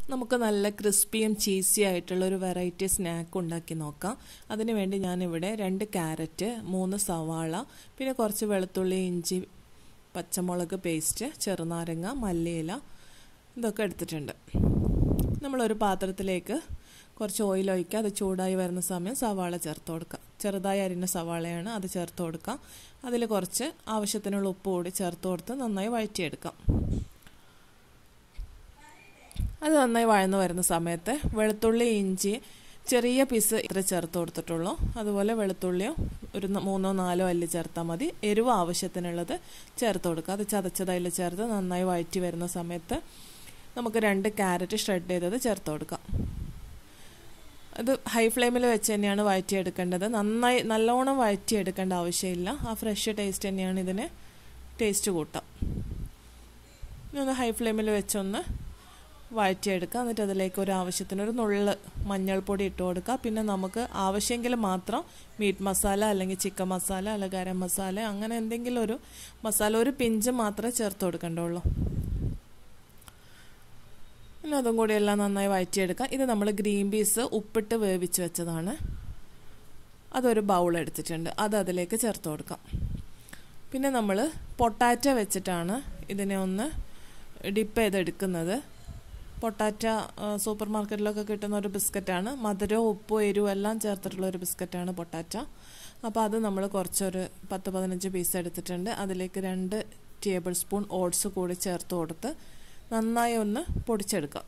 നമുക്ക് നല്ല ക്രിസ്പിയും ചീസി ആയിട്ടുള്ള ഒരു വെറൈറ്റി സ്നാക്ക് ഉണ്ടാക്കി നോക്കാം അതിനു വേണ്ടി ഞാനിവിടെ രണ്ട് ക്യാരറ്റ് മൂന്ന് സവാള പിന്നെ കുറച്ച് വെളുത്തുള്ളി ഇഞ്ചി പച്ചമുളക് പേസ്റ്റ് ചെറുനാരങ്ങ മല്ലിയില ഇതൊക്കെ എടുത്തിട്ടുണ്ട് നമ്മളൊരു പാത്രത്തിലേക്ക് കുറച്ച് ഓയിൽ ഒഴിക്കുക അത് ചൂടായി വരുന്ന സമയം സവാള ചേർത്ത് കൊടുക്കുക ചെറുതായി അരിഞ്ഞ സവാളയാണ് അത് ചേർത്ത് കൊടുക്കാം അതിൽ കുറച്ച് ആവശ്യത്തിനുള്ള ഉപ്പ് കൂടി ചേർത്ത് കൊടുത്ത് നന്നായി വഴറ്റിയെടുക്കാം അത് നന്നായി വഴന്നു വരുന്ന സമയത്ത് വെളുത്തുള്ളി ഇഞ്ചി ചെറിയ പീസ് ഇത്ര ചേർത്ത് കൊടുത്തിട്ടുള്ളൂ അതുപോലെ വെളുത്തുള്ളിയോ ഒരു മൂന്നോ നാലോ അല്ലി ചേർത്താൽ മതി എരിവ് ആവശ്യത്തിനുള്ളത് ചേർത്ത് കൊടുക്കുക അത് ചതച്ചതതിൽ ചേർത്ത് നന്നായി വഴറ്റി വരുന്ന സമയത്ത് നമുക്ക് രണ്ട് ക്യാരറ്റ് ഷ്രെഡ് ചെയ്തത് ചേർത്ത് കൊടുക്കാം അത് ഹൈ ഫ്ലെയിമിൽ വെച്ച് തന്നെയാണ് വഴറ്റിയെടുക്കേണ്ടത് നന്നായി നല്ലോണം വഴറ്റിയെടുക്കേണ്ട ആവശ്യമില്ല ആ ഫ്രഷ് ടേസ്റ്റ് തന്നെയാണ് ഇതിന് ടേസ്റ്റ് കൂട്ടാം ഒന്ന് ഹൈ ഫ്ലെയിമിൽ വെച്ചൊന്ന് വഴറ്റിയെടുക്കുക എന്നിട്ട് അതിലേക്ക് ഒരു ആവശ്യത്തിന് ഒരു നുള്ള് മഞ്ഞൾപ്പൊടി ഇട്ട് കൊടുക്കുക പിന്നെ നമുക്ക് ആവശ്യമെങ്കിൽ മാത്രം മീറ്റ് മസാല അല്ലെങ്കിൽ ചിക്കൻ മസാല അല്ലെങ്കിൽ ഗരം മസാല അങ്ങനെ എന്തെങ്കിലും ഒരു മസാല ഒരു പിഞ്ച് മാത്രമേ ചേർത്ത് കൊടുക്കേണ്ടുള്ളൂ പിന്നെ അതും കൂടി എല്ലാം നന്നായി വഴറ്റിയെടുക്കാം ഇത് നമ്മൾ ഗ്രീൻ പീസ് ഉപ്പിട്ട് വേവിച്ച് വെച്ചതാണ് അതൊരു ബൗൾ എടുത്തിട്ടുണ്ട് അത് അതിലേക്ക് ചേർത്ത് കൊടുക്കാം പിന്നെ നമ്മൾ പൊട്ടാറ്റ വെച്ചിട്ടാണ് ഇതിനെ ഒന്ന് ഡിപ്പ് ചെയ്തെടുക്കുന്നത് പൊട്ടാറ്റ സൂപ്പർ മാർക്കറ്റിലൊക്കെ കിട്ടുന്ന ഒരു ബിസ്ക്കറ്റാണ് മധുരവും ഉപ്പും എരിവും എല്ലാം ചേർത്തിട്ടുള്ള ഒരു ബിസ്ക്കറ്റാണ് പൊട്ടാറ്റ അപ്പോൾ അത് നമ്മൾ കുറച്ചൊരു പത്ത് പതിനഞ്ച് പീസ് എടുത്തിട്ടുണ്ട് അതിലേക്ക് രണ്ട് ടേബിൾ സ്പൂൺ ഓട്സ് കൂടി ചേർത്ത് കൊടുത്ത് നന്നായി ഒന്ന് പൊടിച്ചെടുക്കാം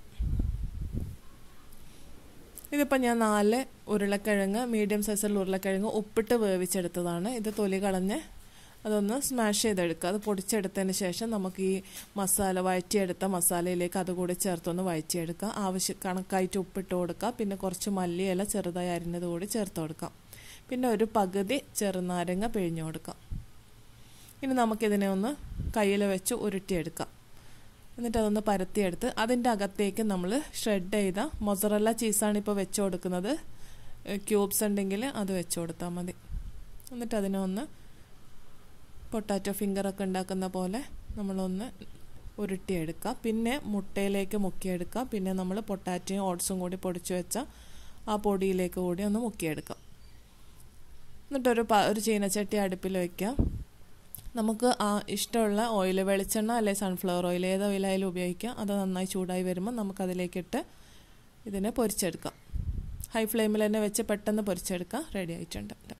ഇതിപ്പോൾ ഞാൻ നാല് ഉരുളക്കിഴങ്ങ് മീഡിയം സൈസിലുള്ള ഉരുളക്കിഴങ്ങ് ഉപ്പിട്ട് വേവിച്ചെടുത്തതാണ് ഇത് തൊലി കളഞ്ഞ് അതൊന്ന് സ്മാഷ് ചെയ്തെടുക്കുക അത് പൊടിച്ചെടുത്തതിന് ശേഷം നമുക്ക് ഈ മസാല വഴറ്റിയെടുത്ത മസാലയിലേക്ക് അതുകൂടി ചേർത്തൊന്ന് വഴറ്റിയെടുക്കുക ആവശ്യ കണക്കായിട്ട് ഉപ്പിട്ട് കൊടുക്കുക പിന്നെ കുറച്ച് മല്ലിയില ചെറുതായി അരിഞ്ഞത് കൂടി ചേർത്ത് കൊടുക്കാം പിന്നെ ഒരു പകുതി ചെറുനാരങ്ങ പിഴിഞ്ഞു കൊടുക്കാം ഇനി നമുക്കിതിനെ ഒന്ന് കയ്യിൽ വെച്ച് ഉരുട്ടിയെടുക്കാം എന്നിട്ട് അതൊന്ന് പരത്തിയെടുത്ത് അതിൻ്റെ അകത്തേക്ക് നമ്മൾ ഷ്രെഡ് ചെയ്ത മൊസറല്ല ചീസാണ് ഇപ്പോൾ വെച്ച് കൊടുക്കുന്നത് ക്യൂബ്സ് ഉണ്ടെങ്കിൽ അത് വെച്ച് കൊടുത്താൽ മതി എന്നിട്ട് അതിനെ ഒന്ന് പൊട്ടാറ്റോ ഫിംഗറൊക്കെ ഉണ്ടാക്കുന്ന പോലെ നമ്മളൊന്ന് ഉരുട്ടിയെടുക്കുക പിന്നെ മുട്ടയിലേക്ക് മുക്കിയെടുക്കുക പിന്നെ നമ്മൾ പൊട്ടാറ്റയും ഓട്സും കൂടി പൊടിച്ചു വെച്ച ആ പൊടിയിലേക്ക് കൂടി ഒന്ന് മുക്കിയെടുക്കാം എന്നിട്ടൊരു ഒരു ചീനച്ചട്ടി അടുപ്പിൽ വയ്ക്കാം നമുക്ക് ആ ഇഷ്ടമുള്ള ഓയിൽ വെളിച്ചെണ്ണ അല്ലെങ്കിൽ സൺഫ്ലവർ ഓയിൽ ഏത് ഓയിലായാലും ഉപയോഗിക്കാം അത് നന്നായി ചൂടായി വരുമ്പോൾ നമുക്കതിലേക്കിട്ട് ഇതിനെ പൊരിച്ചെടുക്കാം ഹൈ ഫ്ലെയിമിൽ തന്നെ വെച്ച് പെട്ടെന്ന് പൊരിച്ചെടുക്കാം റെഡി ആയിട്ടുണ്ട്